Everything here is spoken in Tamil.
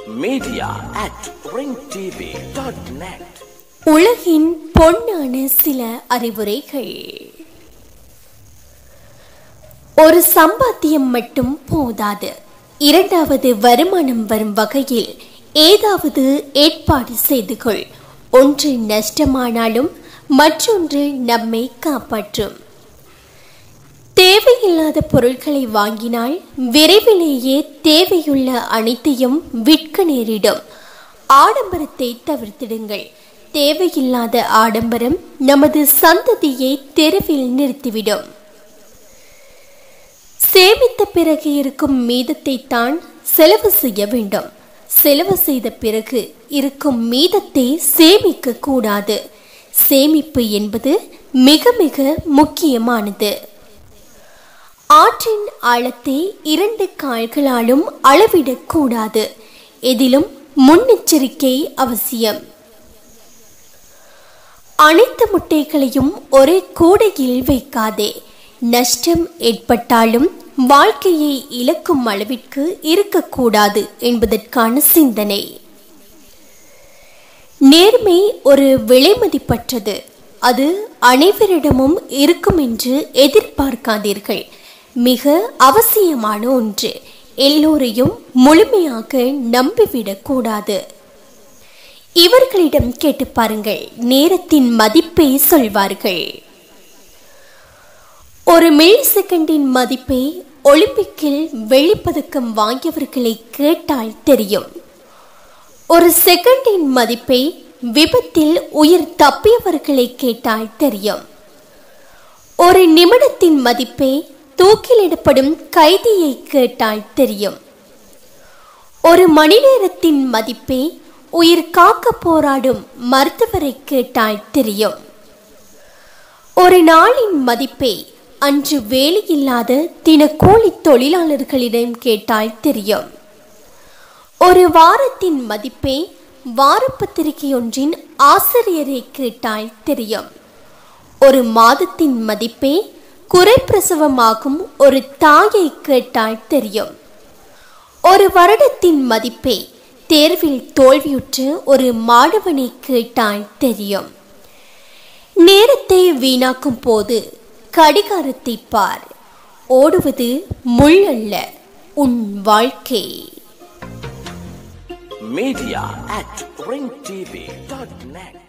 media at ringtv.net உலகின் பொன்னான சில அறிவுரைகள் ஒரு சம்பாத்தியம் மட்டும் போதாது இரண்டாவது வருமானம் வரும் வகையில் ஏதாவது ஏற்பாடு செய்து கொள் ஒன்று நஷ்டமானாலும் மற்றொன்று நம்மை காப்பாற்றும் தேவையில்லாத பொருட்களை வாங்கினால் விரைவிலேயே தேவையுள்ள அனைத்தையும் விற்க நேரிடும் ஆடம்பரத்தை தவிர்த்திடுங்கள் தேவையில்லாத ஆடம்பரம் நமது சந்ததியை தெருவில் நிறுத்திவிடும் சேமித்த பிறகு இருக்கும் மீதத்தை தான் செலவு செய்ய வேண்டும் செலவு செய்த பிறகு இருக்கும் மீதத்தை சேமிக்க கூடாது சேமிப்பு என்பது மிக மிக முக்கியமானது ஆற்றின் ஆழத்தை இரண்டு கால்களாலும் அளவிடக்கூடாது எதிலும் முன்னெச்சரிக்கை அவசியம் அனைத்து முட்டைகளையும் ஒரே கூடையில் வைக்காதே நஷ்டம் ஏற்பட்டாலும் வாழ்க்கையை இழக்கும் அளவிற்கு இருக்கக்கூடாது என்பதற்கான சிந்தனை நேர்மை ஒரு விலைமதிப்பற்றது அது அனைவரிடமும் இருக்கும் என்று எதிர்பார்க்காதீர்கள் மிக அவசியமான ஒன்று எல்லோரையும் முழுமையாக நம்பிவிடக் கூடாது இவர்களிடம் கேட்டு பாருங்கள் நேரத்தின் மதிப்பை சொல்வார்கள் ஒரு மில்லி செகண்டின் மதிப்பை ஒலிம்பிக்கில் வெள்ளிப்பதக்கம் வாங்கியவர்களை கேட்டால் தெரியும் ஒரு செகண்டின் மதிப்பை விபத்தில் உயிர் தப்பியவர்களை கேட்டால் தெரியும் ஒரு நிமிடத்தின் மதிப்பை தூக்கிலிடப்படும் கைதியை கேட்டால் தெரியும் ஒரு மணி நேரத்தின் மதிப்பை உயிர் காக்க போராடும் மருத்துவரை கேட்டால் தெரியும் ஒரு நாளின் மதிப்பை அன்று வேலையில்லாத தினக்கூலி தொழிலாளர்களிடம் கேட்டால் தெரியும் ஒரு வாரத்தின் மதிப்பை வாரப்பத்திரிகையொன்றின் ஆசிரியரை கேட்டால் தெரியும் ஒரு மாதத்தின் மதிப்பை குறைப்பிரசவமாகும் ஒரு தாயை கேட்டால் தெரியும் ஒரு வருடத்தின் மதிப்பை தேர்வில் தோல்வியுற்ற ஒரு மாணவனை கேட்டால் தெரியும் நேரத்தை வீணாக்கும் போது கடிகாரத்தை பார் ஓடுவது முள் அல்ல உன் வாழ்க்கை media at ringtv.net